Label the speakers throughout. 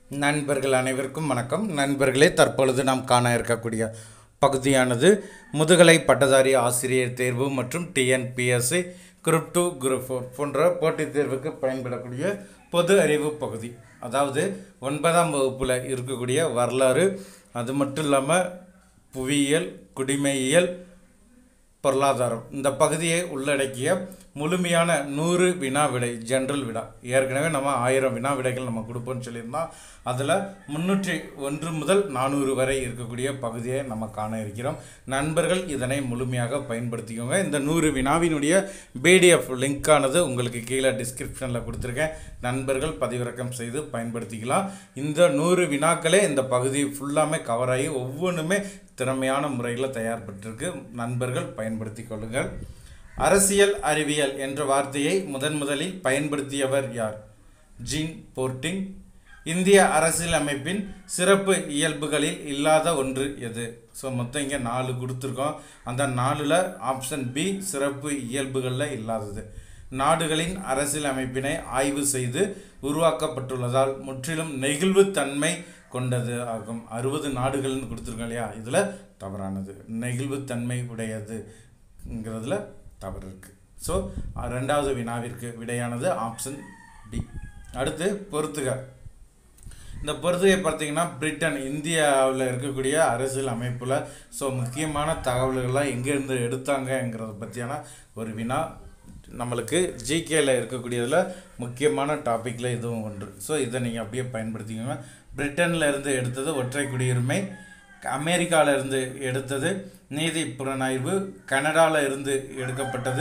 Speaker 1: நண்பர்கள் அனைவருக்கும் வணக்கம் நண்பர்களே தற்பொழுது நாம் காண இருக்கக்கூடிய பகுதியானது முதுகலை பட்டதாரி ஆசிரியர் தேர்வு மற்றும் TNPSC group two group four போன்ற போட்டித் தேர்வுக்கு பயன்படக்கூடிய பொது அறிவு பகுதி அதாவது ஒன்பதாம் வகுப்பில் இருக்கக்கூடிய வரலாறு அது மட்டும் இல்லாமல் புவியியல் குடிமையியல் பொருளாதாரம் இந்த பகுதியை உள்ளடக்கிய முழுமையான நூறு வினா விடை ஜென்ரல் விடா ஏற்கனவே நம்ம ஆயிரம் வினா விடைகள் நம்ம கொடுப்போம்னு சொல்லியிருந்தோம் அதில் முந்நூற்றி ஒன்று முதல் நானூறு வரை இருக்கக்கூடிய பகுதியை நம்ம காண இருக்கிறோம் நண்பர்கள் இதனை முழுமையாக பயன்படுத்திக்கோங்க இந்த நூறு வினாவினுடைய பிடிஎஃப் லிங்க்கானது உங்களுக்கு கீழே டிஸ்கிரிப்ஷனில் கொடுத்துருக்கேன் நண்பர்கள் பதிவிறக்கம் செய்து பயன்படுத்திக்கலாம் இந்த நூறு வினாக்களே இந்த பகுதி ஃபுல்லாமே கவர் ஆகி ஒவ்வொன்றுமே திறமையான முறையில் தயார்பட்டிருக்கு நண்பர்கள் பயன்படுத்தி கொள்ளுங்கள் அரசியல் அறிவியல் என்ற வார்த்தையை முதன் முதலில் பயன்படுத்தியவர் யார் ஜீன் போர்ட்டிங் இந்திய அரசியல் அமைப்பின் சிறப்பு இயல்புகளில் இல்லாத ஒன்று எது ஸோ மொத்தம் இங்கே நாலு கொடுத்துருக்கோம் அந்த நாலில் ஆப்ஷன் பி சிறப்பு இயல்புகளில் இல்லாதது நாடுகளின் அரசியல் அமைப்பினை ஆய்வு செய்து உருவாக்கப்பட்டுள்ளதால் முற்றிலும் நெகிழ்வுத்தன்மை கொண்டது ஆகும் அறுபது நாடுகள்னு கொடுத்துருக்கோம் இல்லையா இதில் தவறானது நெகிழ்வுத்தன்மை உடையதுங்கிறதுல தவறு இருக்குது ஸோ ரெண்டாவது வினாவிற்கு விடையானது ஆப்ஷன் டி அடுத்து பொறுத்துக இந்த பொறுத்துகை பார்த்தீங்கன்னா பிரிட்டன் இந்தியாவில் இருக்கக்கூடிய அரசியல் அமைப்பில் ஸோ முக்கியமான தகவல்கள்லாம் எங்கேருந்து எடுத்தாங்கங்கிறத பற்றியான ஒரு வினா நம்மளுக்கு ஜிகேல இருக்கக்கூடியதில் முக்கியமான டாப்பிக்கில் இதுவும் ஒன்று ஸோ இதை நீங்கள் அப்படியே பயன்படுத்திக்கோங்க பிரிட்டனில் இருந்து எடுத்தது ஒற்றை குடியுரிமை அமெரிக்காவில் இருந்து எடுத்தது நீதி புலனாய்வு கனடாவில் இருந்து எடுக்கப்பட்டது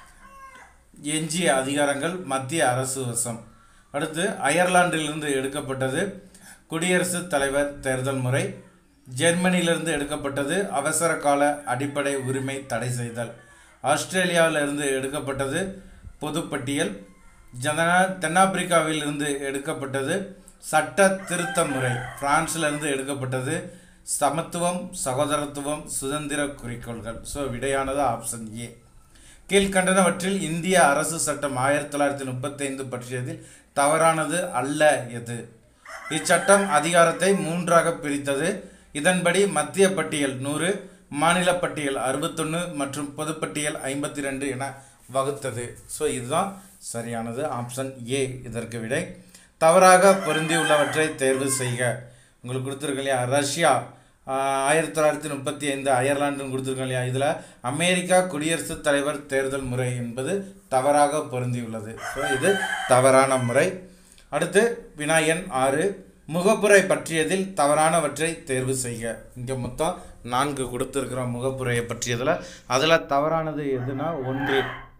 Speaker 1: எஞ்சிய அதிகாரங்கள் மத்திய அரசு வசம் அடுத்து அயர்லாந்திலிருந்து எடுக்கப்பட்டது குடியரசுத் தலைவர் தேர்தல் முறை ஜெர்மனியிலிருந்து எடுக்கப்பட்டது அவசர கால அடிப்படை உரிமை தடை செய்தல் ஆஸ்திரேலியாவிலிருந்து எடுக்கப்பட்டது பொதுப்பட்டியல் ஜனா தென்னாப்பிரிக்காவிலிருந்து எடுக்கப்பட்டது சட்ட திருத்த முறை பிரான்சிலிருந்து எடுக்கப்பட்டது சமத்துவம் சகோதரத்துவம் சுதந்திர குறிக்கோள்கள் ஸோ விடையானது ஆப்ஷன் ஏ கீழ்கண்டனவற்றில் இந்திய அரசு சட்டம் ஆயிரத்தி தொள்ளாயிரத்தி முப்பத்தைந்து பற்றியதில் தவறானது அல்ல எது இச்சட்டம் அதிகாரத்தை மூன்றாக பிரித்தது இதன்படி மத்திய பட்டியல் நூறு மாநில பட்டியல் அறுபத்தொன்று மற்றும் பொதுப்பட்டியல் ஐம்பத்தி ரெண்டு என வகுத்தது ஸோ இதுதான் சரியானது ஆப்ஷன் ஏ இதற்கு விடை தவறாக பொருந்தியுள்ளவற்றை தேர்வு செய்க உங்களுக்கு கொடுத்துருக்க இல்லையா ரஷ்யா ஆயிரத்தி தொள்ளாயிரத்தி முப்பத்தி ஐந்து அயர்லாண்டுன்னு கொடுத்துருக்கோம் இல்லையா இதில் அமெரிக்கா குடியரசுத் தலைவர் தேர்தல் முறை என்பது தவறாக பொருந்தியுள்ளது ஸோ இது தவறான முறை அடுத்து வினாயன் ஆறு முகப்புரை பற்றியதில் தவறானவற்றை தேர்வு செய்க இங்கே மொத்தம் நான்கு கொடுத்துருக்குறோம் முகப்புரையை பற்றியதில் அதில் தவறானது எதுனா ஒன்று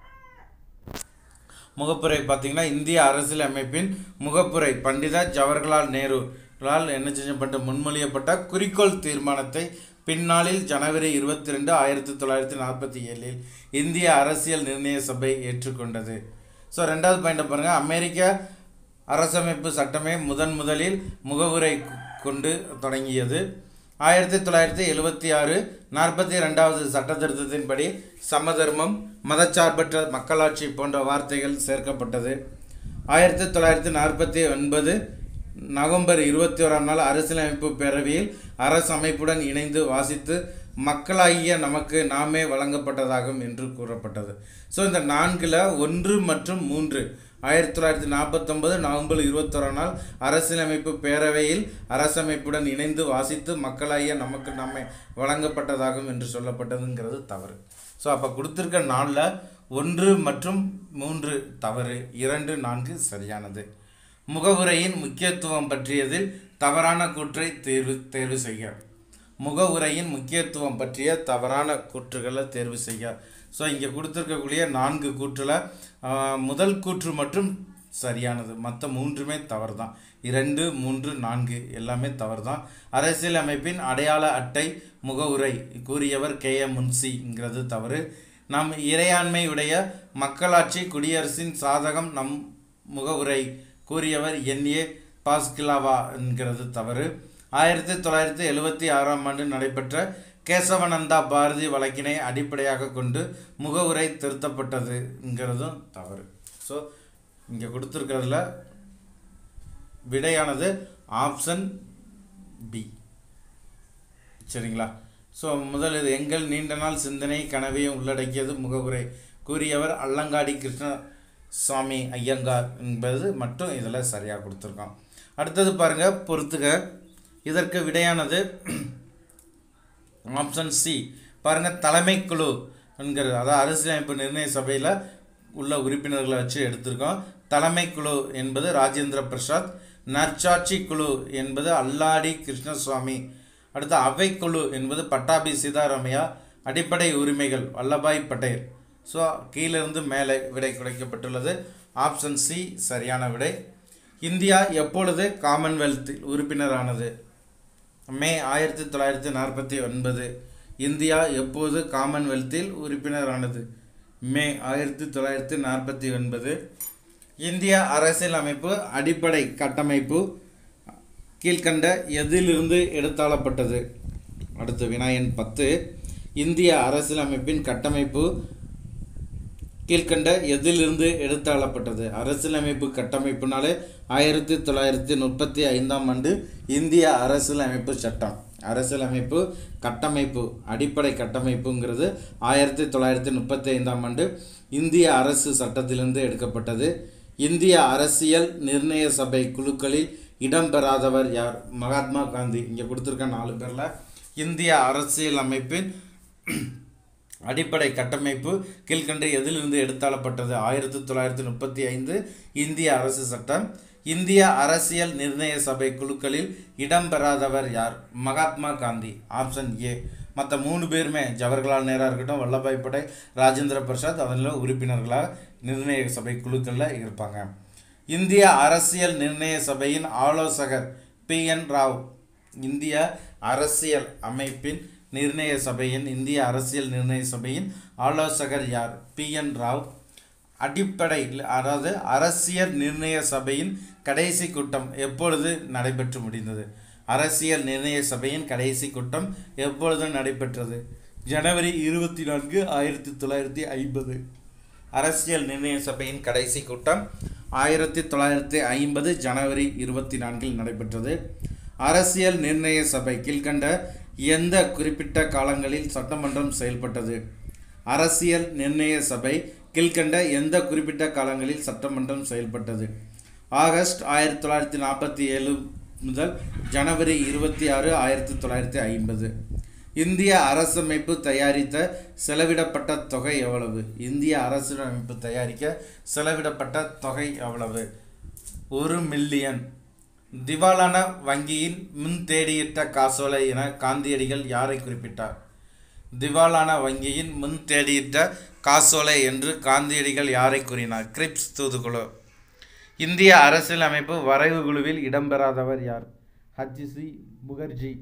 Speaker 1: முகப்புரை பார்த்திங்கன்னா இந்திய அரசியல் அமைப்பின் முகப்புரை பண்டித ஜவஹர்லால் நேருலால் என்ன செய்யப்பட்ட முன்மொழியப்பட்ட குறிக்கோள் தீர்மானத்தை பின்னாளில் ஜனவரி இருபத்தி ரெண்டு ஆயிரத்தி தொள்ளாயிரத்தி நாற்பத்தி ஏழில் இந்திய அரசியல் நிர்ணய சபை ஏற்றுக்கொண்டது ஸோ ரெண்டாவது பாயிண்ட்டை பாருங்கள் அமெரிக்க அரசமைப்பு சட்டமே முதன் முதலில் முகவுரை கொண்டு தொடங்கியது ஆயிரத்தி தொள்ளாயிரத்தி எழுபத்தி ஆறு நாற்பத்தி ரெண்டாவது சட்ட திருத்தத்தின்படி சமதர்மம் மதச்சார்பற்ற மக்களாட்சி போன்ற வார்த்தைகள் சேர்க்கப்பட்டது ஆயிரத்தி தொள்ளாயிரத்தி நாற்பத்தி ஒன்பது நவம்பர் இருபத்தி ஓராம் நாள் அரசியலமைப்பு பேரவையில் அரசு அமைப்புடன் இணைந்து வாசித்து மக்களாகிய நமக்கு நாமே வழங்கப்பட்டதாகும் என்று கூறப்பட்டது ஸோ இந்த நான்கில் ஒன்று மற்றும் மூன்று ஆயிரத்தி தொள்ளாயிரத்தி நாற்பத்தொம்பது நவம்பர் இருபத்தோராம் நாள் அரசியலமைப்பு பேரவையில் அரசமைப்புடன் இணைந்து வாசித்து மக்களாகிய நமக்கு நம்மை வழங்கப்பட்டதாகும் என்று சொல்லப்பட்டதுங்கிறது தவறு ஸோ அப்போ கொடுத்துருக்க நாளில் ஒன்று மற்றும் மூன்று தவறு இரண்டு நான்கு சரியானது முகவுரையின் முக்கியத்துவம் பற்றியதில் தவறான கூற்றை தேர்வு தேர்வு செய்ய முகவுரையின் முக்கியத்துவம் பற்றிய தவறான கூற்றுகளை தேர்வு செய்ய ஸோ இங்கே கொடுத்துருக்கக்கூடிய நான்கு கூற்றில் முதல் கூற்று மற்றும் சரியானது மற்ற மூன்றுமே தவறு தான் இரண்டு மூன்று நான்கு எல்லாமே தவறு தான் அரசியல் அமைப்பின் அடையாள அட்டை முகவுரை கூறியவர் கே எம் முன்சிங்கிறது தவறு நம் இறையாண்மையுடைய மக்களாட்சி குடியரசின் சாதகம் நம் முகவுரை கூறியவர் என் ஏ பாஸ்கிலாவா என்கிறது தவறு ஆயிரத்தி தொள்ளாயிரத்தி எழுபத்தி ஆறாம் ஆண்டு நடைபெற்ற கேசவனந்தா பாரதி வழக்கினை அடிப்படையாக கொண்டு முகவுரை திருத்தப்பட்டதுங்கிறதும் தவறு ஸோ இங்கே கொடுத்துருக்கிறதுல விடையானது ஆப்ஷன் பி சரிங்களா ஸோ முதல் இது எங்கள் நீண்ட நாள் சிந்தனை கனவையும் உள்ளடக்கியது முகவுரை கூறியவர் அல்லங்காடி கிருஷ்ணசாமி ஐயங்கார் என்பது மட்டும் இதில் சரியாக கொடுத்துருக்கோம் அடுத்தது பாருங்கள் பொறுத்துக இதற்கு விடையானது ஆப்ஷன் சி பாருங்கள் தலைமைக்குழு என்கிறது அதாவது அரசியலமைப்பு நிர்ணய சபையில் உள்ள உறுப்பினர்களை வச்சு எடுத்திருக்கோம் தலைமைக்குழு என்பது ராஜேந்திர பிரசாத் நற்சாட்சி குழு என்பது அல்லாடி கிருஷ்ணசுவாமி அடுத்து அவைக்குழு என்பது பட்டாபி சீதாராமையா அடிப்படை உரிமைகள் வல்லபாய் பட்டேல் ஸோ கீழிருந்து மேலே விடை கிடைக்கப்பட்டுள்ளது ஆப்ஷன் சி சரியான விடை இந்தியா எப்பொழுது காமன்வெல்த் உறுப்பினரானது மே ஆயிரத்தி தொள்ளாயிரத்தி நாற்பத்தி ஒன்பது இந்தியா எப்போது காமன்வெல்த்தில் உறுப்பினரானது மே ஆயிரத்தி தொள்ளாயிரத்தி நாற்பத்தி ஒன்பது இந்திய அரசியலமைப்பு அடிப்படை கட்டமைப்பு கீழ்கண்ட எதிலிருந்து எடுத்தாளப்பட்டது அடுத்து வினாயன் பத்து இந்திய அரசியலமைப்பின் கட்டமைப்பு கீழ்கண்ட எதிலிருந்து எடுத்தாளப்பட்டது அரசியலமைப்பு கட்டமைப்புனாலே ஆயிரத்தி தொள்ளாயிரத்தி முப்பத்தி ஐந்தாம் ஆண்டு இந்திய அரசியலமைப்பு சட்டம் அரசியலமைப்பு கட்டமைப்பு அடிப்படை கட்டமைப்புங்கிறது ஆயிரத்தி தொள்ளாயிரத்தி முப்பத்தி ஐந்தாம் ஆண்டு இந்திய அரசு சட்டத்திலிருந்து எடுக்கப்பட்டது இந்திய அரசியல் நிர்ணய சபை குழுக்களில் இடம்பெறாதவர் யார் மகாத்மா காந்தி இங்கே கொடுத்துருக்க நாலு பேரில் இந்திய அரசியல் அமைப்பின் அடிப்படை கட்டமைப்பு கீழ்கண்ட எதிலிருந்து எடுத்தாளப்பட்டது ஆயிரத்தி தொள்ளாயிரத்தி முப்பத்தி ஐந்து இந்திய அரசு சட்டம் இந்திய அரசியல் நிர்ணய சபை குழுக்களில் இடம்பெறாதவர் யார் மகாத்மா காந்தி ஆப்ஷன் ஏ மற்ற மூணு பேருமே ஜவஹர்லால் நேரா இருக்கட்டும் வல்லபாய் பட்டேல் ராஜேந்திர பிரசாத் அதில் உறுப்பினர்களாக நிர்ணய சபை குழுக்களில் இருப்பாங்க இந்திய அரசியல் நிர்ணய சபையின் ஆலோசகர் பி என் ராவ் இந்திய அரசியல் அமைப்பின் நிர்ணய சபையின் இந்திய அரசியல் நிர்ணய சபையின் ஆலோசகர் யார் பி என் ராவ் அடிப்படை அதாவது அரசியல் நிர்ணய சபையின் கடைசி கூட்டம் எப்பொழுது நடைபெற்று முடிந்தது அரசியல் நிர்ணய சபையின் கடைசி கூட்டம் எப்பொழுது நடைபெற்றது ஜனவரி இருபத்தி நான்கு ஆயிரத்தி தொள்ளாயிரத்தி ஐம்பது அரசியல் நிர்ணய சபையின் கடைசி கூட்டம் ஆயிரத்தி தொள்ளாயிரத்தி ஐம்பது ஜனவரி இருபத்தி நான்கில் நடைபெற்றது அரசியல் நிர்ணய சபை கீழ்கண்ட எந்த குறிப்பிட்ட காலங்களில் சட்டமன்றம் செயல்பட்டது அரசியல் நிர்ணய சபை கீழ்கண்ட எந்த குறிப்பிட்ட காலங்களில் சட்டமன்றம் செயல்பட்டது ஆகஸ்ட் ஆயிரத்தி தொள்ளாயிரத்தி நாற்பத்தி ஏழு முதல் ஜனவரி இருபத்தி ஆறு ஆயிரத்தி தொள்ளாயிரத்தி ஐம்பது இந்திய அரசமைப்பு தயாரித்த செலவிடப்பட்ட தொகை எவ்வளவு இந்திய அரசியலமைப்பு தயாரிக்க செலவிடப்பட்ட தொகை எவ்வளவு ஒரு மில்லியன் திவாலான வங்கியின் முன் தேடியிட்ட காசோலை என காந்தியடிகள் யாரை குறிப்பிட்டார் திவாலான வங்கியின் முன் தேடியிட்ட காசோலை என்று காந்தியடிகள் யாரை கூறினார் கிரிப்ஸ் தூதுக்குழு இந்திய அரசியலமைப்பு வரைவு குழுவில் இடம்பெறாதவர் யார் ஹச்சிசி முகர்ஜி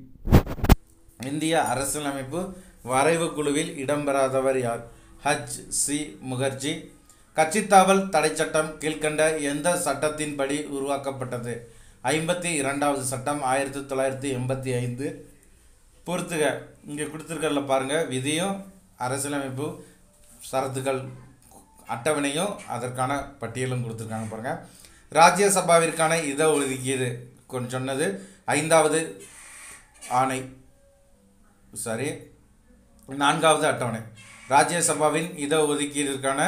Speaker 1: இந்திய அரசியலமைப்பு வரைவு குழுவில் இடம்பெறாதவர் யார் ஹச் சி முகர்ஜி கட்சித்தாவல் தடை சட்டம் கீழ்கண்ட எந்த சட்டத்தின்படி உருவாக்கப்பட்டது ஐம்பத்தி இரண்டாவது சட்டம் ஆயிரத்தி தொள்ளாயிரத்தி எண்பத்தி ஐந்து பொறுத்துக இங்கே கொடுத்துருக்கறதுல பாருங்கள் விதியும் அரசியலமைப்பு சரத்துக்கள் அட்டவணையும் அதற்கான பட்டியலும் கொடுத்துருக்காங்க பாருங்கள் ராஜ்யசபாவிற்கான இட ஒதுக்கீடு கொஞ்சம் சொன்னது ஐந்தாவது ஆணை சரி நான்காவது அட்டவணை ராஜ்யசபாவின் இட ஒதுக்கீடுக்கான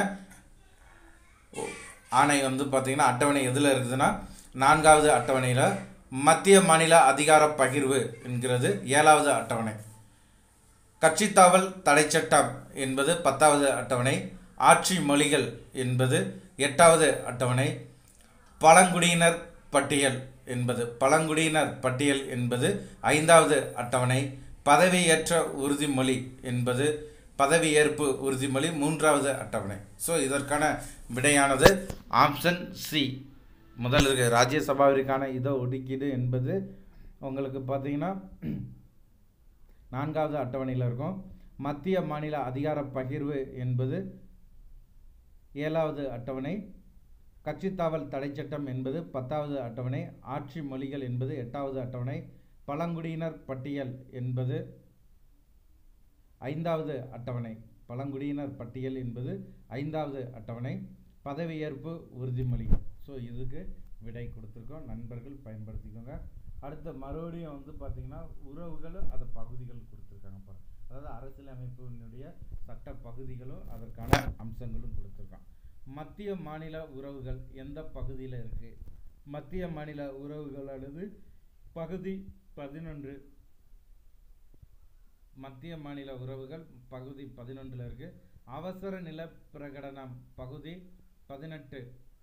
Speaker 1: ஆணை வந்து பார்த்திங்கன்னா அட்டவணை எதில் இருக்குதுன்னா நான்காவது அட்டவணையில் மத்திய மாநில அதிகார பகிர்வு என்கிறது ஏழாவது அட்டவணை கட்சித்தாவல் தடை சட்டம் என்பது பத்தாவது அட்டவணை ஆட்சி மொழிகள் என்பது எட்டாவது அட்டவணை பழங்குடியினர் பட்டியல் என்பது பழங்குடியினர் பட்டியல் என்பது ஐந்தாவது அட்டவணை பதவியேற்ற உறுதிமொழி என்பது பதவியேற்பு உறுதிமொழி மூன்றாவது அட்டவணை ஸோ இதற்கான விடையானது ஆப்ஷன் சி முதல் இருக்கு ராஜ்யசபாவிற்கான இட ஒதுக்கீடு என்பது உங்களுக்கு பார்த்தீங்கன்னா நான்காவது அட்டவணையில் இருக்கும் மத்திய மாநில அதிகார பகிர்வு என்பது ஏழாவது அட்டவணை கட்சித்தாவல் தடை சட்டம் என்பது பத்தாவது அட்டவணை ஆட்சி மொழிகள் என்பது எட்டாவது அட்டவணை பழங்குடியினர் பட்டியல் என்பது ஐந்தாவது அட்டவணை பழங்குடியினர் பட்டியல் என்பது ஐந்தாவது அட்டவணை பதவியேற்பு உறுதிமொழி ஸோ இதுக்கு விடை கொடுத்துருக்கோம் நண்பர்கள் பயன்படுத்திக்கோங்க அடுத்த மறுபடியும் வந்து பார்த்தீங்கன்னா உறவுகளும் அது பகுதிகள் கொடுத்துருக்காங்க பாருங்க அதாவது அரசியலமைப்பினுடைய சட்ட பகுதிகளும் அதற்கான அம்சங்களும் கொடுத்துருக்கான் மத்திய மாநில உறவுகள் எந்த பகுதியில் இருக்கு மத்திய மாநில உறவுகளானது பகுதி பதினொன்று மத்திய மாநில உறவுகள் பகுதி பதினொன்றில் இருக்கு அவசர நில பிரகடனம் பகுதி பதினெட்டு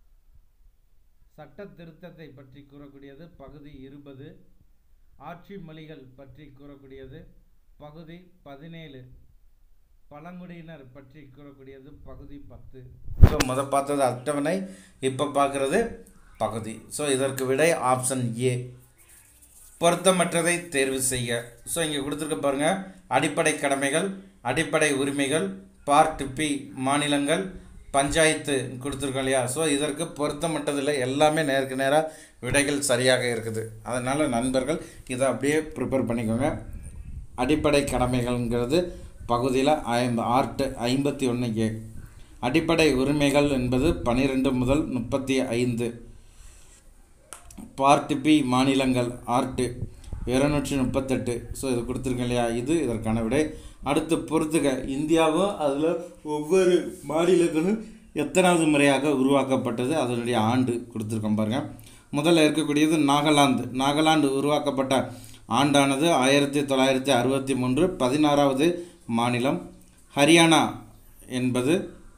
Speaker 1: சட்ட திருத்தத்தை பற்றி கூறக்கூடியது பகுதி இருபது ஆட்சி மொழிகள் பற்றி கூறக்கூடியது பகுதி பதினேழு பழங்குடியினர் பற்றி கூறக்கூடியது பகுதி பத்து ஸோ முத பார்த்தது அட்டவணை இப்போ பார்க்குறது பகுதி ஸோ இதற்கு விடை ஆப்ஷன் ஏ பொருத்தமற்றதை தேர்வு செய்ய ஸோ இங்கே கொடுத்துருக்க பாருங்க அடிப்படை கடமைகள் அடிப்படை உரிமைகள் பார்ட் பி மாநிலங்கள் பஞ்சாயத்து கொடுத்துருக்கோம் இல்லையா ஸோ இதற்கு பொருத்தமற்றதில்லை எல்லாமே நேருக்கு நேராக விடைகள் சரியாக இருக்குது அதனால் நண்பர்கள் இதை அப்படியே ப்ரிப்பேர் பண்ணிக்கோங்க அடிப்படை கடமைகள்ங்கிறது பகுதியில் ஐம்ப ஆர்ட் ஐம்பத்தி ஒன்று ஏ அடிப்படை உரிமைகள் என்பது பனிரெண்டு முதல் முப்பத்தி ஐந்து பார்ட் பி மாநிலங்கள் ஆர்ட்டு இருநூற்றி முப்பத்தெட்டு ஸோ இது கொடுத்துருக்கேன் இல்லையா இது இதற்கான விடை அடுத்து பொறுத்துக இந்தியாவும் அதில் ஒவ்வொரு மாநிலங்களும் எத்தனாவது முறையாக உருவாக்கப்பட்டது அதனுடைய ஆண்டு கொடுத்துருக்கோம் பாருங்கள் முதல்ல இருக்கக்கூடியது நாகாலாந்து நாகாலாந்து உருவாக்கப்பட்ட ஆண்டானது ஆயிரத்தி தொள்ளாயிரத்தி அறுபத்தி மூன்று பதினாறாவது மாநிலம் ஹரியானா என்பது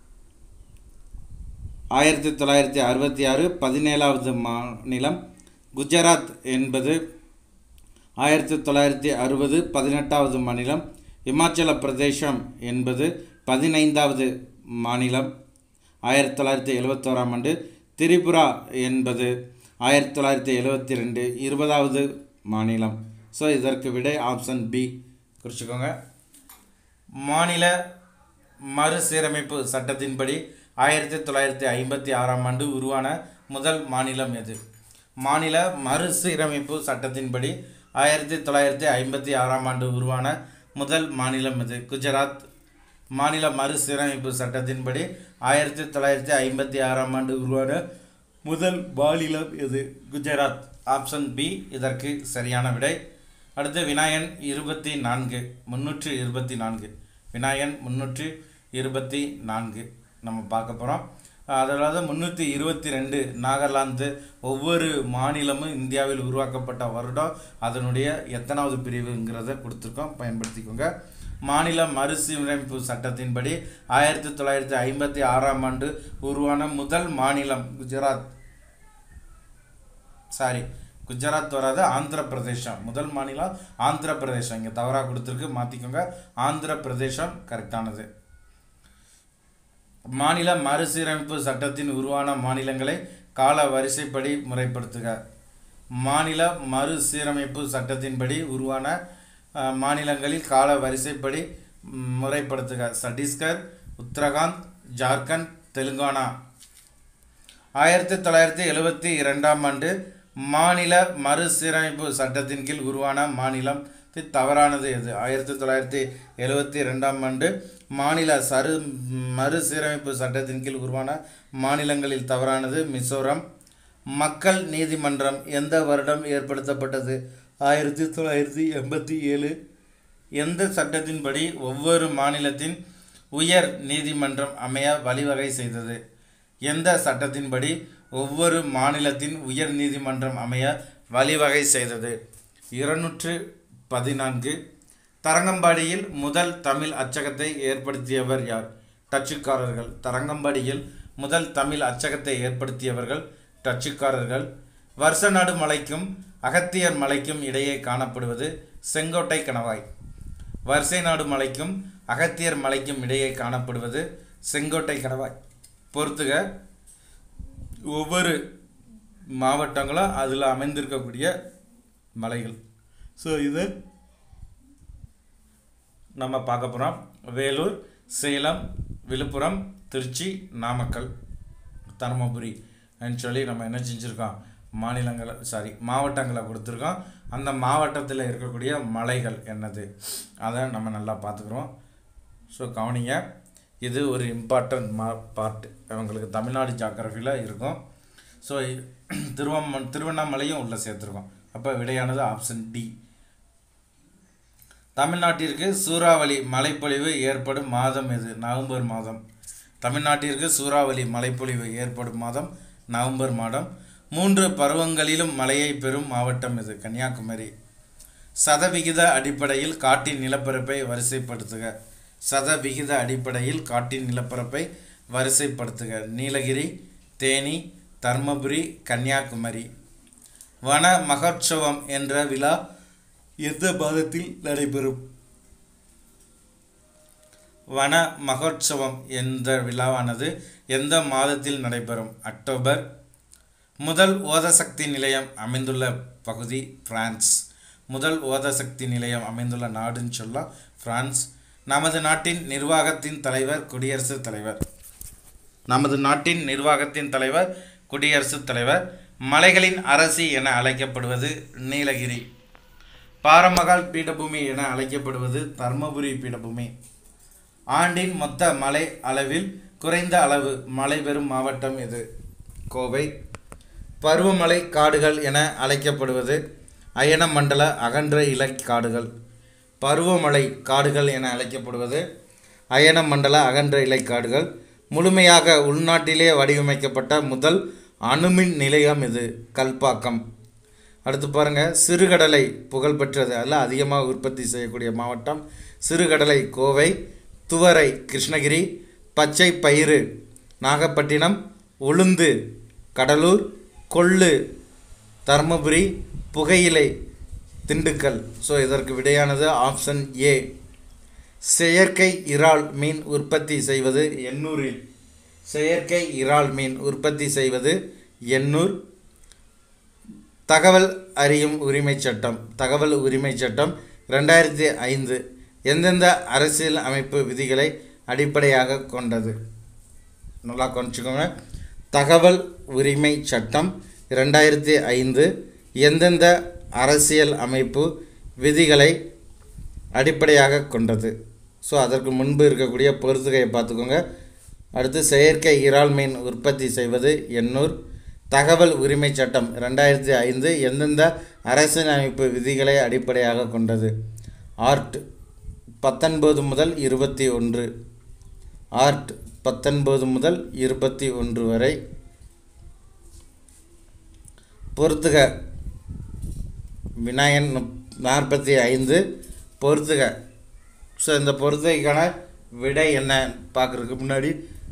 Speaker 1: ஆயிரத்தி தொள்ளாயிரத்தி அறுபத்தி ஆறு பதினேழாவது மாநிலம் குஜராத் என்பது ஆயிரத்தி தொள்ளாயிரத்தி அறுபது பதினெட்டாவது மாநிலம் இமாச்சல பிரதேசம் என்பது பதினைந்தாவது மாநிலம் ஆயிரத்தி தொள்ளாயிரத்தி எழுபத்தோராம் ஆண்டு திரிபுரா என்பது ஆயிரத்தி தொள்ளாயிரத்தி எழுபத்தி ரெண்டு இருபதாவது மாநிலம் ஸோ இதற்கு விடை ஆப்ஷன் பி குறிச்சிக்கோங்க மாநில மறுசீரமைப்பு சட்டத்தின்படி ஆயிரத்தி தொள்ளாயிரத்தி ஐம்பத்தி ஆறாம் ஆண்டு உருவான முதல் மாநிலம் எது மாநில மறுசீரமைப்பு சட்டத்தின்படி ஆயிரத்தி தொள்ளாயிரத்தி ஐம்பத்தி ஆறாம் ஆண்டு உருவான முதல் மாநிலம் எது குஜராத் மாநில மறுசீரமைப்பு சட்டத்தின்படி ஆயிரத்தி தொள்ளாயிரத்தி ஐம்பத்தி ஆறாம் ஆண்டு உருவான முதல் மாநிலம் எது குஜராத் ஆப்ஷன் பி இதற்கு சரியான விடை அடுத்து விநாயகன் இருபத்தி நான்கு முந்நூற்றி இருபத்தி நான்கு விநாயகன் முந்நூற்றி இருபத்தி நான்கு நம்ம பார்க்க போகிறோம் அதாவது முந்நூற்றி இருபத்தி ரெண்டு நாகாலாந்து ஒவ்வொரு மாநிலமும் இந்தியாவில் உருவாக்கப்பட்ட வருடம் அதனுடைய எத்தனாவது பிரிவுங்கிறத கொடுத்துருக்கோம் பயன்படுத்திக்கோங்க மாநில மறுசீரமைப்பு சட்டத்தின்படி ஆயிரத்தி தொள்ளாயிரத்தி ஐம்பத்தி ஆறாம் ஆண்டு உருவான முதல் மாநிலம் குஜராத் சாரி குஜராத் வராது ஆந்திர பிரதேசம் முதல் மாநிலம் ஆந்திர பிரதேசம் இங்கே தவறாக கொடுத்துருக்கு மாற்றிக்கோங்க ஆந்திர பிரதேசம் கரெக்டானது மாநில மறுசீரமைப்பு சட்டத்தின் உருவான மாநிலங்களை கால வரிசைப்படி முறைப்படுத்துக மாநில மறுசீரமைப்பு சட்டத்தின்படி உருவான அஹ், மாநிலங்களில் கால வரிசைப்படி ம், முறைப்படுத்துக சத்தீஸ்கர் உத்தரகாண்ட் ஜார்க்கண்ட் தெலுங்கானா ஆயிரத்தி தொள்ளாயிரத்தி எழுபத்தி இரண்டாம் ஆண்டு மாநில மறுசீரமைப்பு சட்டத்தின் கீழ் உருவான மாநிலம் தி- தவறானது எது ஆயிரத்தி தொள்ளாயிரத்தி எழுபத்தி ரெண்டாம் ஆண்டு மாநில சரு மறுசீரமைப்பு சட்டத்தின் கீழ் உருவான மாநிலங்களில் தவறானது மிசோரம் மக்கள் நீதிமன்றம் எந்த வருடம் ஏற்படுத்தப்பட்டது ஆயிரத்தி தொள்ளாயிரத்தி எண்பத்தி ஏழு எந்த சட்டத்தின்படி ஒவ்வொரு மாநிலத்தின் உயர் நீதிமன்றம் அமைய வழிவகை செய்தது எந்த சட்டத்தின்படி ஒவ்வொரு மாநிலத்தின் உயர் நீதிமன்றம் அமைய வழிவகை செய்தது இருநூற்று பதினான்கு தரங்கம்பாடியில் முதல் தமிழ் அச்சகத்தை ஏற்படுத்தியவர் யார் டச்சுக்காரர்கள் தரங்கம்பாடியில் முதல் தமிழ் அச்சகத்தை ஏற்படுத்தியவர்கள் டச்சுக்காரர்கள் வருஷநாடு மலைக்கும் அகத்தியர் மலைக்கும் இடையே காணப்படுவது செங்கோட்டை கணவாய் வரிசை நாடு மலைக்கும் அகத்தியர் மலைக்கும் இடையே காணப்படுவது செங்கோட்டை கணவாய் பொறுத்துக ஒவ்வொரு மாவட்டங்களும் அதில் அமைந்திருக்கக்கூடிய மலைகள் ஸோ இது நம்ம பார்க்க போகிறோம் வேலூர் சேலம் விழுப்புரம் திருச்சி நாமக்கல் தருமபுரி ன்னு சொல்லி நம்ம என்ன செஞ்சுருக்கோம் மாநிலங்களை சாரி மாவட்டங்களை கொடுத்துருக்கோம் அந்த மாவட்டத்தில் இருக்கக்கூடிய மலைகள் என்னது அதை நம்ம நல்லா பார்த்துக்குறோம் ஸோ கவனிங்க இது ஒரு இம்பார்ட்டன்ட் மா பார்ட் அவங்களுக்கு தமிழ்நாடு ஜாகிரஃபியில் இருக்கும் ஸோ திருவண்ண திருவண்ணாமலையும் உள்ளே சேர்த்துருக்கோம் அப்போ விடையானது ஆப்ஷன் டி தமிழ்நாட்டிற்கு சூறாவளி மழைப்பொழிவு ஏற்படும் மாதம் எது நவம்பர் மாதம் தமிழ்நாட்டிற்கு சூறாவளி மழைப்பொழிவு ஏற்படும் மாதம் நவம்பர் மாதம் மூன்று பருவங்களிலும் மழையை பெறும் மாவட்டம் இது கன்னியாகுமரி சதவிகித அடிப்படையில் காட்டின் நிலப்பரப்பை வரிசைப்படுத்துக சதவிகித அடிப்படையில் காட்டின் நிலப்பரப்பை வரிசைப்படுத்துக நீலகிரி தேனி தர்மபுரி கன்னியாகுமரி வன மகோற்சவம் என்ற விழா எந்த மாதத்தில் நடைபெறும் வன மகோற்சவம் என்ற விழாவானது எந்த மாதத்தில் நடைபெறும் அக்டோபர் முதல் ஓதசக்தி நிலையம் அமைந்துள்ள பகுதி பிரான்ஸ் முதல் ஓதசக்தி நிலையம் அமைந்துள்ள நாடுன்னு சொல்ல பிரான்ஸ் நமது நாட்டின் நிர்வாகத்தின் தலைவர் குடியரசுத் தலைவர் நமது நாட்டின் நிர்வாகத்தின் தலைவர் குடியரசுத் தலைவர் மலைகளின் அரசி என அழைக்கப்படுவது நீலகிரி பாரமகால் பீடபூமி என அழைக்கப்படுவது தர்மபுரி பீடபூமி ஆண்டின் மொத்த மழை அளவில் குறைந்த அளவு மழை பெறும் மாவட்டம் இது கோவை பருவமழை காடுகள் என அழைக்கப்படுவது அயன மண்டல அகன்ற இலை காடுகள் பருவமழை காடுகள் என அழைக்கப்படுவது அயன மண்டல அகன்ற இலை காடுகள் முழுமையாக உள்நாட்டிலே வடிவமைக்கப்பட்ட முதல் அணுமின் நிலையம் இது கல்பாக்கம் அடுத்து பாருங்கள் சிறுகடலை புகழ்பெற்றது அதில் அதிகமாக உற்பத்தி செய்யக்கூடிய மாவட்டம் சிறுகடலை கோவை துவரை கிருஷ்ணகிரி பச்சை பயிறு நாகப்பட்டினம் உளுந்து கடலூர் கொள்ளு தருமபுரி புகையிலை திண்டுக்கல் ஸோ இதற்கு விடையானது ஆப்ஷன் ஏ செயற்கை இறால் மீன் உற்பத்தி செய்வது எண்ணூரில் செயற்கை இறால் மீன் உற்பத்தி செய்வது எண்ணூர் தகவல் அறியும் உரிமை சட்டம் தகவல் உரிமை சட்டம் ரெண்டாயிரத்தி ஐந்து எந்தெந்த அரசியல் அமைப்பு விதிகளை அடிப்படையாக கொண்டது நல்லா கொஞ்சிக்கோங்க தகவல் உரிமை சட்டம் ரெண்டாயிரத்தி ஐந்து எந்தெந்த அரசியல் அமைப்பு விதிகளை அடிப்படையாக கொண்டது ஸோ அதற்கு முன்பு இருக்கக்கூடிய பொறுத்துகையை பார்த்துக்கோங்க அடுத்து செயற்கை இறால் மீன் உற்பத்தி செய்வது எண்ணூர் தகவல் உரிமை சட்டம் ரெண்டாயிரத்தி ஐந்து எந்தெந்த அரசியலமைப்பு விதிகளை அடிப்படையாக கொண்டது ஆர்ட் பத்தொன்பது முதல் இருபத்தி ஒன்று ஆர்ட் பத்தொன்பது முதல் இருபத்தி ஒன்று வரை பொறுத்துக விநாயகன் நாற்பத்தி ஐந்து பொறுத்துக ஸோ இந்த பொறுத்துகைக்கான விடை என்ன பார்க்குறதுக்கு முன்னாடி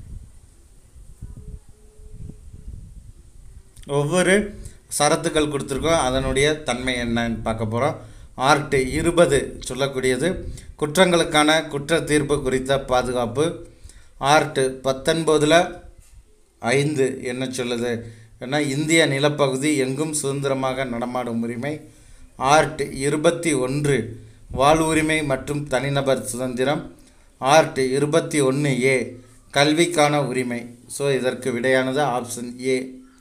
Speaker 1: ஒவ்வொரு சரத்துக்கள் கொடுத்துருக்கோம் அதனுடைய தன்மை என்னன்னு பார்க்க போகிறோம் ஆர்ட் இருபது சொல்லக்கூடியது குற்றங்களுக்கான குற்ற தீர்ப்பு குறித்த பாதுகாப்பு ஆர்ட் பத்தொன்பதில் ஐந்து என்ன சொல்லுது ஏன்னா இந்திய நிலப்பகுதி எங்கும் சுதந்திரமாக நடமாடும் உரிமை ஆர்ட் இருபத்தி ஒன்று வாழ்வுரிமை மற்றும் தனிநபர் சுதந்திரம் ஆர்ட் இருபத்தி ஒன்று ஏ கல்விக்கான உரிமை ஸோ இதற்கு விடையானது ஆப்ஷன் ஏ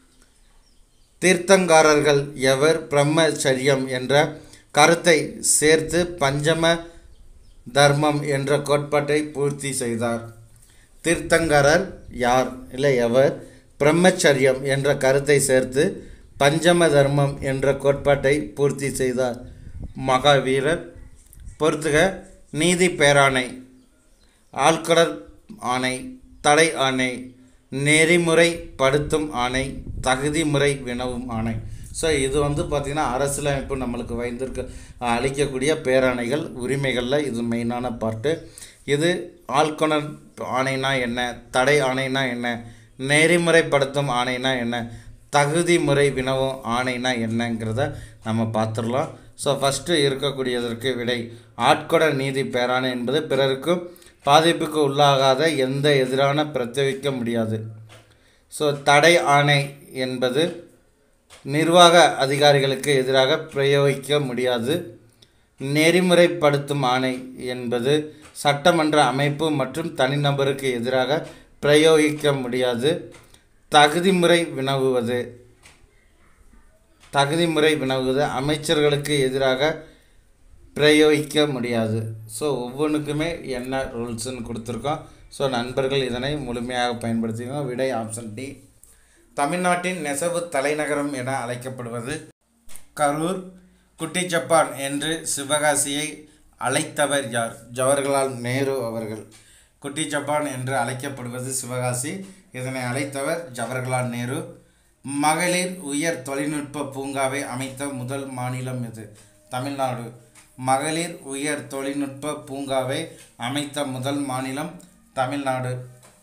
Speaker 1: தீர்த்தங்காரர்கள் எவர் பிரம்மச்சரியம் என்ற கருத்தை சேர்த்து பஞ்சம தர்மம் என்ற கோட்பாட்டை பூர்த்தி செய்தார் தீர்த்தங்கரர் யார் இல்லை எவர் பிரம்மச்சரியம் என்ற கருத்தை சேர்த்து பஞ்சம தர்மம் என்ற கோட்பாட்டை பூர்த்தி செய்தார் மகாவீரர் பொறுத்துக நீதி பேராணை ஆழ்கடல் ஆணை தடை ஆணை நெறிமுறைப்படுத்தும் ஆணை தகுதி முறை வினவும் ஆணை ஸோ இது வந்து பார்த்திங்கன்னா அரசியலமைப்பு நம்மளுக்கு வைந்திருக்க அளிக்கக்கூடிய பேராணைகள் உரிமைகளில் இது மெயினான பார்ட்டு இது ஆழ்கொணர் ஆணைனா என்ன தடை ஆணைனா என்ன நெறிமுறைப்படுத்தும் ஆணைனா என்ன தகுதி முறை வினவும் ஆணைனா என்னங்கிறத நம்ம பார்த்துடலாம் ஸோ ஃபஸ்ட்டு இருக்கக்கூடியதற்கு விடை ஆட்கொட நீதி பேராணை என்பது பிறருக்கும் பாதிப்புக்கு உள்ளாகாத எந்த எதிரான பிரச்சவிக்க முடியாது ஸோ தடை ஆணை என்பது நிர்வாக அதிகாரிகளுக்கு எதிராக பிரயோகிக்க முடியாது நெறிமுறைப்படுத்தும் ஆணை என்பது சட்டமன்ற அமைப்பு மற்றும் தனிநபருக்கு எதிராக பிரயோகிக்க முடியாது தகுதிமுறை வினவுவது தகுதிமுறை வினவுவது அமைச்சர்களுக்கு எதிராக பிரயோகிக்க முடியாது ஸோ ஒவ்வொன்றுக்குமே என்ன ரூல்ஸ்னு கொடுத்துருக்கோம் ஸோ நண்பர்கள் இதனை முழுமையாக பயன்படுத்திக்கோங்க விடை ஆப்ஷன் டி தமிழ்நாட்டின் நெசவு தலைநகரம் என அழைக்கப்படுவது கரூர் குட்டி ஜப்பான் என்று சிவகாசியை அழைத்தவர் யார் ஜவஹர்லால் நேரு அவர்கள் குட்டி ஜப்பான் என்று அழைக்கப்படுவது சிவகாசி இதனை அழைத்தவர் ஜவஹர்லால் நேரு மகளிர் உயர் தொழில்நுட்ப பூங்காவை அமைத்த முதல் மாநிலம் எது தமிழ்நாடு மகளிர் உயர் தொழில்நுட்ப பூங்காவை அமைத்த முதல் மாநிலம் தமிழ்நாடு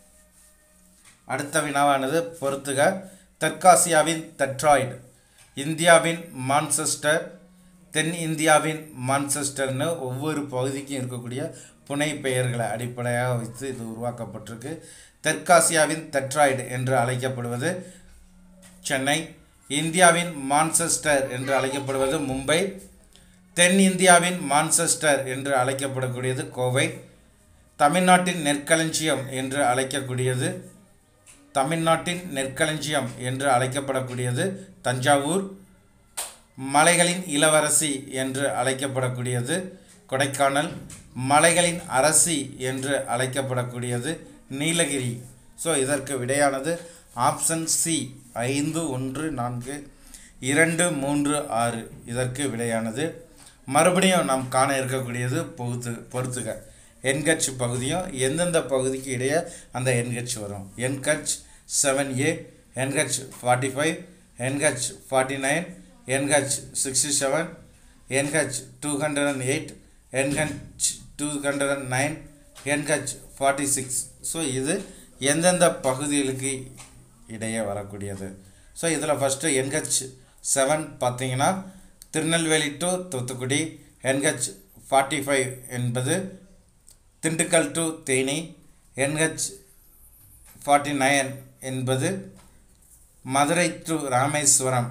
Speaker 1: அடுத்த வினாவானது பொறுத்துக தெற்காசியாவின் டெட்ராய்டு இந்தியாவின் மான்செஸ்டர் தென் இந்தியாவின் மான்செஸ்டர்னு ஒவ்வொரு பகுதிக்கும் இருக்கக்கூடிய புனை பெயர்களை அடிப்படையாக வைத்து இது உருவாக்கப்பட்டிருக்கு தெற்காசியாவின் டெட்ராய்டு என்று அழைக்கப்படுவது சென்னை இந்தியாவின் மான்செஸ்டர் என்று அழைக்கப்படுவது மும்பை தென் இந்தியாவின் மான்செஸ்டர் என்று அழைக்கப்படக்கூடியது கோவை தமிழ்நாட்டின் நெற்களஞ்சியம் என்று அழைக்கக்கூடியது தமிழ்நாட்டின் நெற்களஞ்சியம் என்று அழைக்கப்படக்கூடியது தஞ்சாவூர் மலைகளின் இளவரசி என்று அழைக்கப்படக்கூடியது கொடைக்கானல் மலைகளின் அரசி என்று அழைக்கப்படக்கூடியது நீலகிரி ஸோ இதற்கு விடையானது ஆப்ஷன் சி ஐந்து ஒன்று நான்கு இரண்டு மூன்று ஆறு இதற்கு விடையானது மறுபடியும் நாம் காண இருக்கக்கூடியது பொறுத்து பொறுத்துக என்கட்ச் பகுதியும் எந்தெந்த பகுதிக்கு இடையே அந்த என்கட்ச் வரும் NH seven A NH forty five NH forty nine NH sixty seven NH two hundred and eight NH two hundred and nine NH forty six so இது எந்தெந்த பகுதிகளுக்கு இடையே வரக்கூடியது ஸோ இதில் ஃபஸ்ட்டு என்ஹெச் செவன் பார்த்தீங்கன்னா Tirunelveli to Thoothukudi NH forty five என்பது Dindigul to Theni NH forty nine என்பது Madurai to Rameswaram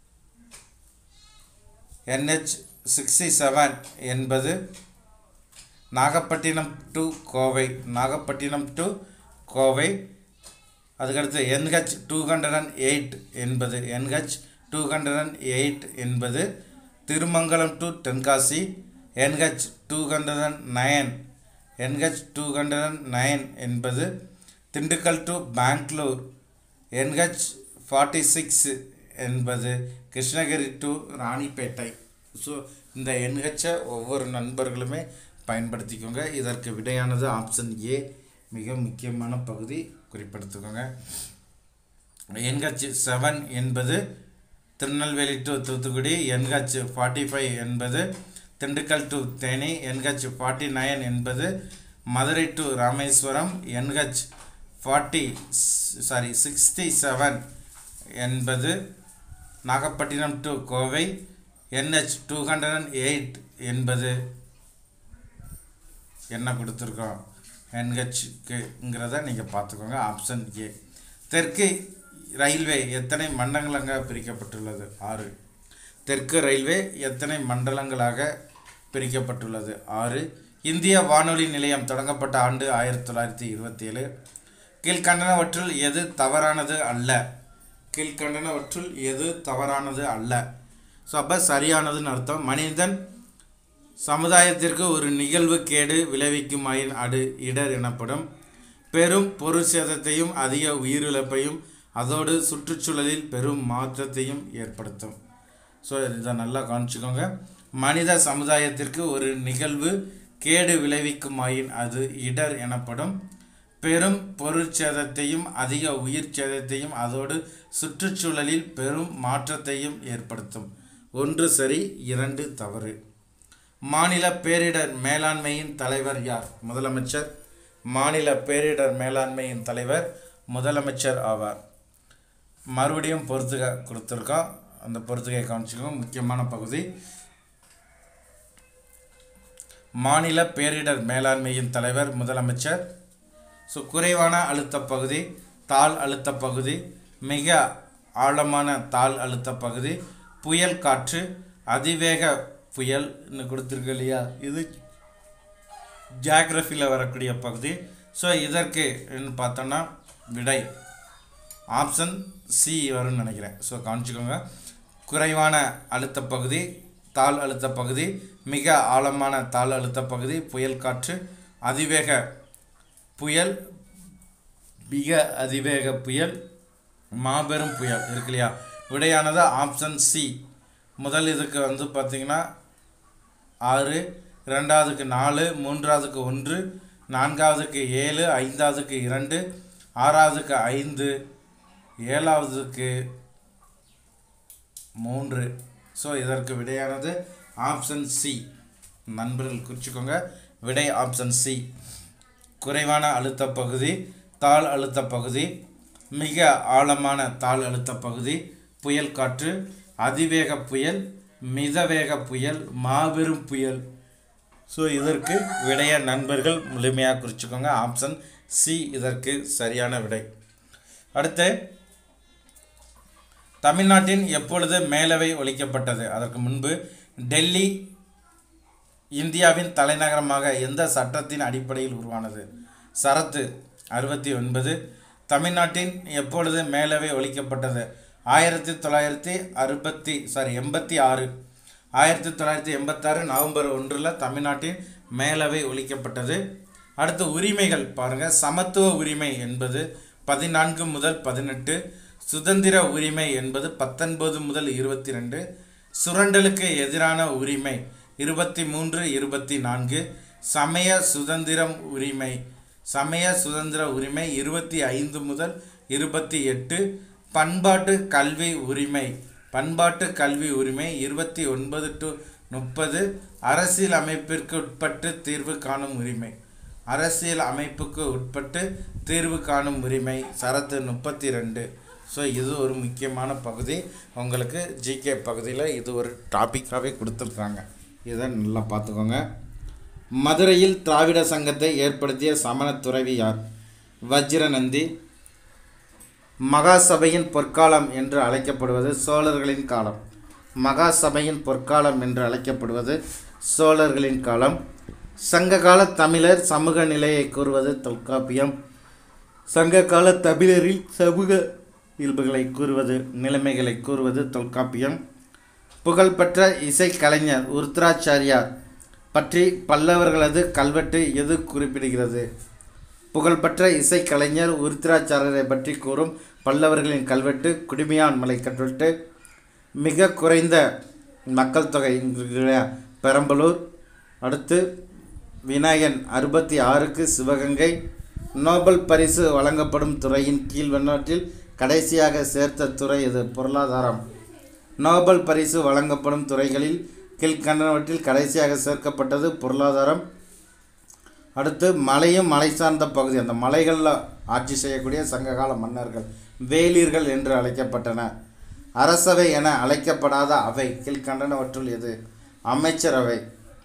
Speaker 1: NH sixty seven என்பது நாகப்பட்டினம் டு கோவை நாகப்பட்டினம் டு கோவை அதுக்கடுத்து NH two hundred and eight என்பது NH two hundred and eight என்பது Thirumangalam to Tenkasi NH two hundred and nine NH two hundred and nine என்பது Dindigul to Bangalore NH forty six என்பது Krishnagiri to Ranipet so இந்த என்ஹெச்சை ஒவ்வொரு நண்பர்களுமே பயன்படுத்திக்கோங்க இதற்கு விடையானது ஆப்ஷன் ஏ மிக முக்கியமான பகுதி குறிப்பிடுத்துக்கோங்க என்ஹெச் செவன் என்பது Tirunelveli to Thoothukudi NH forty five என்பது Dindigul to Theni NH forty nine என்பது Madurai to Rameswaram NH forty sorry sixty seven என்பது Nagapattinam to Kovai NH two hundred and eight என்பது என்ன கொடுத்துருக்கோம் என்ஹெச்க்குங்கிறத நீங்கள் பார்த்துக்கோங்க ஆப்ஷன் ஏ தெற்கு ரயில்வே எத்தனை மண்டலங்களாக பிரிக்கப்பட்டுள்ளது ஆறு தெற்கு ரயில்வே எத்தனை மண்டலங்களாக பிரிக்கப்பட்டுள்ளது ஆறு இந்திய வானொலி நிலையம் தொடங்கப்பட்ட ஆண்டு ஆயிரத்தி தொள்ளாயிரத்தி இருபத்தி ஏழு கீழ்கண்டனவற்றுள் எது தவறானது அல்ல கீழ்கண்டனவற்றுள் எது தவறானது அல்ல ஸோ அப்போ சரியானதுன்னு அர்த்தம் மனிதன் சமுதாயத்திற்கு ஒரு நிகழ்வு கேடு விளைவிக்குமாயின் அது இடர் எனப்படும் பெரும் பொருள் சேதத்தையும் அதிக உயிரிழப்பையும் அதோடு சுற்றுச்சூழலில் பெரும் மாற்றத்தையும் ஏற்படுத்தும் ஸோ இதை நல்லா கவனிச்சுக்கோங்க மனித சமுதாயத்திற்கு ஒரு நிகழ்வு கேடு விளைவிக்குமாயின் அது இடர் எனப்படும் பெரும் பொருட்சேதத்தையும் அதிக உயிர் சேதத்தையும் அதோடு சுற்றுச்சூழலில் பெரும் மாற்றத்தையும் ஏற்படுத்தும் ஒன்று சரி இரண்டு தவறு மாநில பேரிடர் மேலாண்மையின் தலைவர் யார் முதலமைச்சர் மாநில பேரிடர் மேலாண்மையின் தலைவர் முதலமைச்சர் ஆவார் மறுபடியும் பொறுத்துக கொடுத்துருக்கோம் அந்த பொறுத்துகை கவனிச்சுக்கோங்க முக்கியமான பகுதி மாநில பேரிடர் மேலாண்மையின் தலைவர் முதலமைச்சர் ஸோ குறைவான அழுத்த பகுதி தாழ் அழுத்த பகுதி மிக ஆழமான தாழ் அழுத்த பகுதி புயல் காற்று அதிவேக புயல்னு கொடுத்துருக்கு இல்லையா இது ஜியாகிரஃபியில் வரக்கூடிய பகுதி ஸோ இதற்கு என்ன பார்த்தோன்னா விடை ஆப்ஷன் சி வரும்னு நினைக்கிறேன் ஸோ கவனிச்சுக்கோங்க குறைவான அழுத்த பகுதி தாழ் அழுத்த பகுதி மிக ஆழமான தாழ் அழுத்த பகுதி புயல் காற்று அதிவேக புயல் மிக அதிவேக புயல் மாபெரும் புயல் இருக்கு இல்லையா விடையானது ஆப்ஷன் சி முதல் இதுக்கு வந்து பார்த்தீங்கன்னா ஆறு ரெண்டாவதுக்கு நாலு மூன்றாவதுக்கு ஒன்று நான்காவதுக்கு ஏழு ஐந்தாவதுக்கு இரண்டு ஆறாவதுக்கு ஐந்து ஏழாவதுக்கு மூன்று ஸோ இதற்கு விடையானது ஆப்ஷன் சி நண்பர்கள் குறிச்சிக்கோங்க விடை ஆப்ஷன் சி குறைவான அழுத்த பகுதி தாழ் அழுத்த பகுதி மிக ஆழமான தாழ் அழுத்த பகுதி புயல் காற்று அதிவேக புயல் மிதவேக புயல் மாபெரும் புயல் ஸோ இதற்கு விடைய நண்பர்கள் முழுமையாக குறிச்சிக்கோங்க ஆப்ஷன் சி இதற்கு சரியான விடை அடுத்து தமிழ்நாட்டின் எப்பொழுது மேலவை ஒழிக்கப்பட்டது அதற்கு முன்பு டெல்லி இந்தியாவின் தலைநகரமாக எந்த சட்டத்தின் அடிப்படையில் உருவானது சரத்து அறுபத்தி ஒன்பது தமிழ்நாட்டின் எப்பொழுது மேலவை ஒழிக்கப்பட்டது ஆயிரத்தி தொள்ளாயிரத்தி அறுபத்தி சாரி எண்பத்தி ஆறு ஆயிரத்தி தொள்ளாயிரத்தி எண்பத்தாறு நவம்பர் ஒன்றில் தமிழ்நாட்டின் மேலவை ஒழிக்கப்பட்டது அடுத்து உரிமைகள் பாருங்கள் சமத்துவ உரிமை என்பது பதினான்கு முதல் பதினெட்டு சுதந்திர உரிமை என்பது பத்தொன்பது முதல் இருபத்தி ரெண்டு சுரண்டலுக்கு எதிரான உரிமை இருபத்தி மூன்று இருபத்தி நான்கு சமய சுதந்திரம் உரிமை சமய சுதந்திர உரிமை இருபத்தி ஐந்து முதல் இருபத்தி எட்டு பண்பாட்டு கல்வி உரிமை பண்பாட்டு கல்வி உரிமை இருபத்தி ஒன்பது டு முப்பது அரசியல் அமைப்பிற்கு உட்பட்டு தீர்வு காணும் உரிமை அரசியல் அமைப்புக்கு உட்பட்டு தீர்வு காணும் உரிமை சரத்து முப்பத்தி ரெண்டு ஸோ இது ஒரு முக்கியமான பகுதி உங்களுக்கு ஜிகே பகுதியில் இது ஒரு டாப்பிக்காகவே கொடுத்துருக்காங்க இதை நல்லா பார்த்துக்கோங்க மதுரையில் திராவிட சங்கத்தை ஏற்படுத்திய சமண துறவி யார் வஜ்ரநந்தி மகாசபையின் பொற்காலம் என்று அழைக்கப்படுவது சோழர்களின் காலம் மகாசபையின் பொற்காலம் என்று அழைக்கப்படுவது சோழர்களின் காலம் சங்ககால தமிழர் சமூக நிலையை கூறுவது தொல்காப்பியம் சங்ககால தமிழரில் சமூக இயல்புகளை கூறுவது நிலைமைகளை கூறுவது தொல்காப்பியம் புகழ்பெற்ற இசைக்கலைஞர் உருத்ராச்சாரியார் பற்றி பல்லவர்களது கல்வெட்டு எது குறிப்பிடுகிறது புகழ்பெற்ற இசைக்கலைஞர் உருத்திராச்சாரரை பற்றி கூறும் பல்லவர்களின் கல்வெட்டு குடுமியான் மலை கல்வெட்டு மிக குறைந்த மக்கள் தொகை இங்குள்ள பெரம்பலூர் அடுத்து விநாயகன் அறுபத்தி ஆறுக்கு சிவகங்கை நோபல் பரிசு வழங்கப்படும் துறையின் கீழ்வண்ணாற்றில் கடைசியாக சேர்த்த துறை இது பொருளாதாரம் நோபல் பரிசு வழங்கப்படும் துறைகளில் கீழ்கண்டனவற்றில் கடைசியாக சேர்க்கப்பட்டது பொருளாதாரம் அடுத்து மலையும் மலை சார்ந்த பகுதி அந்த மலைகளில் ஆட்சி செய்யக்கூடிய சங்ககால மன்னர்கள் வேலிர்கள் என்று அழைக்கப்பட்டன அரசவை என அழைக்கப்படாத அவை கீழ்கண்டனவற்றுள் எது அமைச்சரவை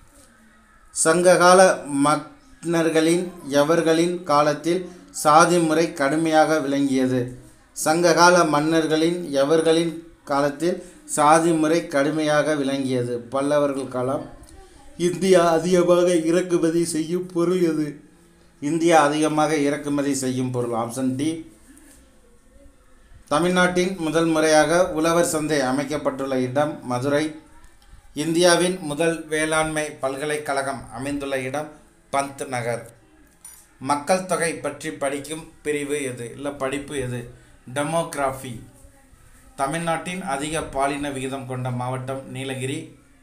Speaker 1: சங்ககால மன்னர்களின் எவர்களின் காலத்தில் சாதி முறை கடுமையாக விளங்கியது சங்ககால மன்னர்களின் எவர்களின் காலத்தில் சாதி முறை கடுமையாக விளங்கியது பல்லவர்கள் காலம் இந்தியா அதிகமாக இறக்குமதி செய்யும் பொருள் எது இந்தியா அதிகமாக இறக்குமதி செய்யும் பொருள் ஆப்ஷன் டி தமிழ்நாட்டின் முதல் முறையாக உழவர் சந்தை அமைக்கப்பட்டுள்ள இடம் மதுரை இந்தியாவின் முதல் வேளாண்மை பல்கலைக்கழகம் அமைந்துள்ள இடம் பந்த் நகர் மக்கள் தொகை பற்றி படிக்கும் பிரிவு எது இல்லை படிப்பு எது டெமோகிராஃபி தமிழ்நாட்டின் அதிக பாலின விகிதம் கொண்ட மாவட்டம் நீலகிரி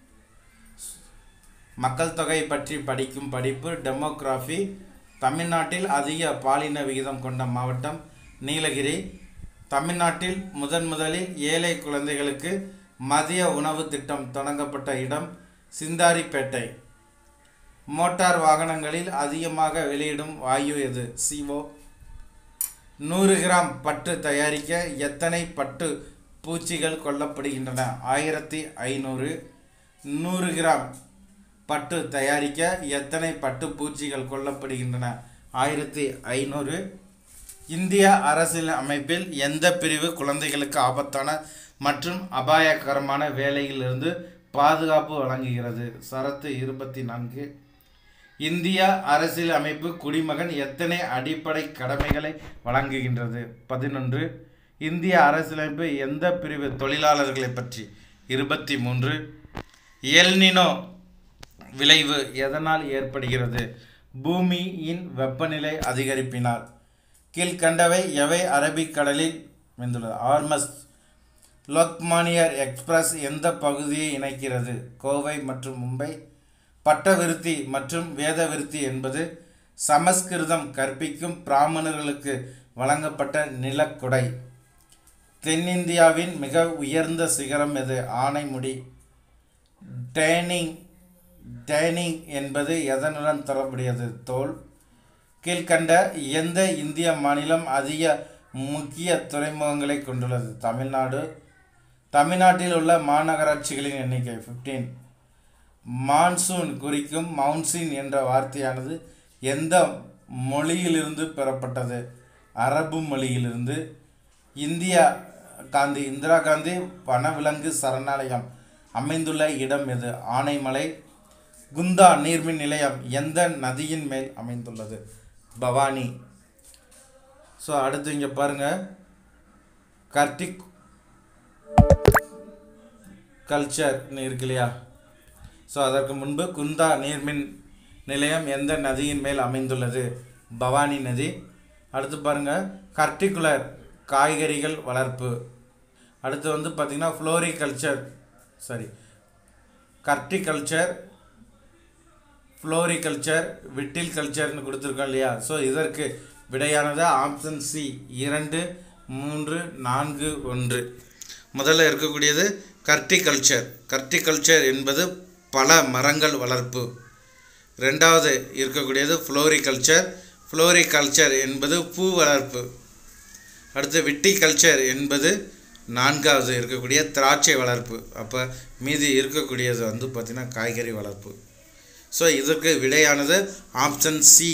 Speaker 1: மக்கள் தொகை பற்றி படிக்கும் படிப்பு டெமோகிராஃபி தமிழ்நாட்டில் அதிக பாலின விகிதம் கொண்ட மாவட்டம் நீலகிரி தமிழ்நாட்டில் முதன் முதலில் ஏழை குழந்தைகளுக்கு மதிய உணவு திட்டம் தொடங்கப்பட்ட இடம் சிந்தாரிப்பேட்டை மோட்டார் வாகனங்களில் அதிகமாக வெளியிடும் வாயு எது சிஓ நூறு கிராம் பட்டு தயாரிக்க எத்தனை பட்டு பூச்சிகள் கொல்லப்படுகின்றன ஆயிரத்தி ஐநூறு நூறு கிராம் பட்டு தயாரிக்க எத்தனை பட்டு பூச்சிகள் கொல்லப்படுகின்றன ஆயிரத்தி ஐநூறு இந்திய அரசியல் அமைப்பில் எந்த பிரிவு குழந்தைகளுக்கு ஆபத்தான மற்றும் அபாயகரமான வேலையிலிருந்து பாதுகாப்பு வழங்குகிறது சரத்து இருபத்தி நான்கு இந்திய அரசியல் அமைப்பு குடிமகன் எத்தனை அடிப்படை கடமைகளை வழங்குகின்றது பதினொன்று இந்திய அரசியலமைப்பு எந்த பிரிவு தொழிலாளர்களை பற்றி இருபத்தி மூன்று எல்னினோ விளைவு எதனால் ஏற்படுகிறது பூமியின் வெப்பநிலை அதிகரிப்பினால் கீழ்கண்டவை எவை அரபிக்கடலில் அமைந்துள்ளது ஆர்மஸ் லோக்மானியர் எக்ஸ்பிரஸ் எந்த பகுதியை இணைக்கிறது கோவை மற்றும் மும்பை பட்டவிருத்தி மற்றும் வேதவிருத்தி என்பது சமஸ்கிருதம் கற்பிக்கும் பிராமணர்களுக்கு வழங்கப்பட்ட நிலக்குடை தென்னிந்தியாவின் மிக உயர்ந்த சிகரம் எது ஆனைமுடி டேனிங் டேனிங் என்பது எதனுடன் தொடர்புடையது தோல் கீழ்கண்ட எந்த இந்திய மாநிலம் அதிக முக்கிய துறைமுகங்களை கொண்டுள்ளது தமிழ்நாடு தமிழ்நாட்டில் உள்ள மாநகராட்சிகளின் எண்ணிக்கை ஃபிஃப்டீன் மான்சூன் குறிக்கும் மவுன்சின் என்ற வார்த்தையானது எந்த மொழியிலிருந்து பெறப்பட்டது அரபு மொழியிலிருந்து இந்தியா காந்தி இந்திரா காந்தி வனவிலங்கு சரணாலயம் அமைந்துள்ள இடம் எது ஆனைமலை குந்தா நீர்மின் நிலையம் எந்த நதியின் மேல் அமைந்துள்ளது பவானி ஸோ அடுத்து இங்கே பாருங்கள் கர்டிக் கல்ச்சர்னு இருக்கு இல்லையா ஸோ அதற்கு முன்பு குந்தா நீர்மின் நிலையம் எந்த நதியின் மேல் அமைந்துள்ளது பவானி நதி அடுத்து பாருங்கள் கர்டிகுலர் காய்கறிகள் வளர்ப்பு அடுத்து வந்து பார்த்திங்கன்னா ஃப்ளோரிகல்ச்சர் சாரி கர்டிகல்ச்சர் ஃப்ளோரிகல்ச்சர் விட்டில் கல்ச்சர்னு கொடுத்துருக்கோம் இல்லையா ஸோ இதற்கு விடையானது ஆப்ஷன் சி இரண்டு மூன்று நான்கு ஒன்று முதல்ல இருக்கக்கூடியது கர்டிகல்ச்சர் கர்டிகல்ச்சர் என்பது பல மரங்கள் வளர்ப்பு ரெண்டாவது இருக்கக்கூடியது ஃப்ளோரிகல்ச்சர் ஃப்ளோரிகல்ச்சர் என்பது பூ வளர்ப்பு அடுத்து விட்டிகல்ச்சர் என்பது நான்காவது இருக்கக்கூடிய திராட்சை வளர்ப்பு அப்போ மீதி இருக்கக்கூடியது வந்து பார்த்திங்கன்னா காய்கறி வளர்ப்பு ஸோ இதற்கு விடையானது ஆப்ஷன் சி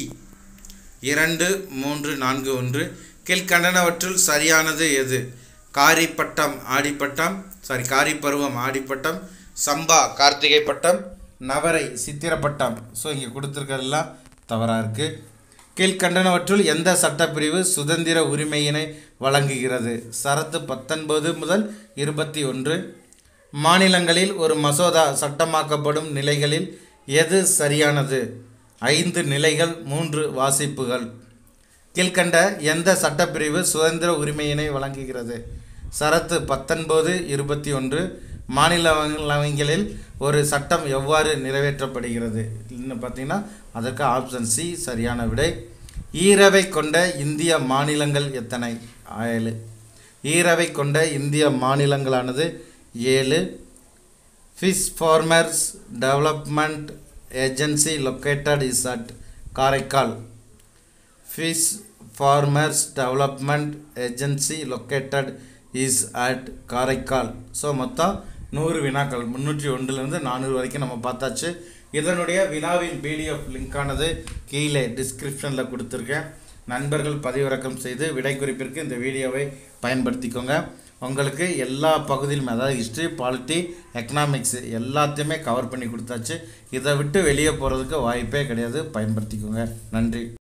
Speaker 1: இரண்டு மூன்று நான்கு ஒன்று கீழ்கண்டனவற்றுள் சரியானது எது காரிப்பட்டம் ஆடிப்பட்டம் சாரி காரி பருவம் ஆடிப்பட்டம் சம்பா கார்த்திகை பட்டம் நவரை சித்திரப்பட்டம் ஸோ இங்கே கொடுத்துருக்கறதெல்லாம் தவறாக இருக்குது கீழ்கண்டனவற்றுள் எந்த சட்டப்பிரிவு சுதந்திர உரிமையினை வழங்குகிறது சரத்து பத்தொன்பது முதல் இருபத்தி ஒன்று மாநிலங்களில் ஒரு மசோதா சட்டமாக்கப்படும் நிலைகளில் எது சரியானது ஐந்து நிலைகள் மூன்று வாசிப்புகள் கீழ்கண்ட எந்த சட்டப்பிரிவு சுதந்திர உரிமையினை வழங்குகிறது சரத்து பத்தொன்பது இருபத்தி ஒன்று மாநிலங்களவைகளில் ஒரு சட்டம் எவ்வாறு நிறைவேற்றப்படுகிறது இன்னும் பார்த்தீங்கன்னா அதற்கு ஆப்ஷன் சி சரியான விடை ஈரவை கொண்ட இந்திய மாநிலங்கள் எத்தனை ஏழு ஈரவை கொண்ட இந்திய மாநிலங்களானது ஏழு fish farmers development agency located is at Karaikal fish farmers development agency located is at Karaikal so மொத்தம் நூறு வினாக்கள் முந்நூற்றி ஒன்றுலேருந்து நானூறு வரைக்கும் நம்ம பார்த்தாச்சு இதனுடைய வினாவின் பிடிஎஃப் லிங்கானது கீழே டிஸ்கிரிப்ஷனில் கொடுத்துருக்கேன் நண்பர்கள் பதிவிறக்கம் செய்து விடை குறிப்பிற்கு இந்த வீடியோவை பயன்படுத்திக்கோங்க உங்களுக்கு எல்லா பகுதியிலுமே அதாவது ஹிஸ்ட்ரி பாலிட்டி எக்கனாமிக்ஸ் எல்லாத்தையுமே கவர் பண்ணி கொடுத்தாச்சு இதை விட்டு வெளியே போகிறதுக்கு வாய்ப்பே கிடையாது பயன்படுத்திக்கோங்க நன்றி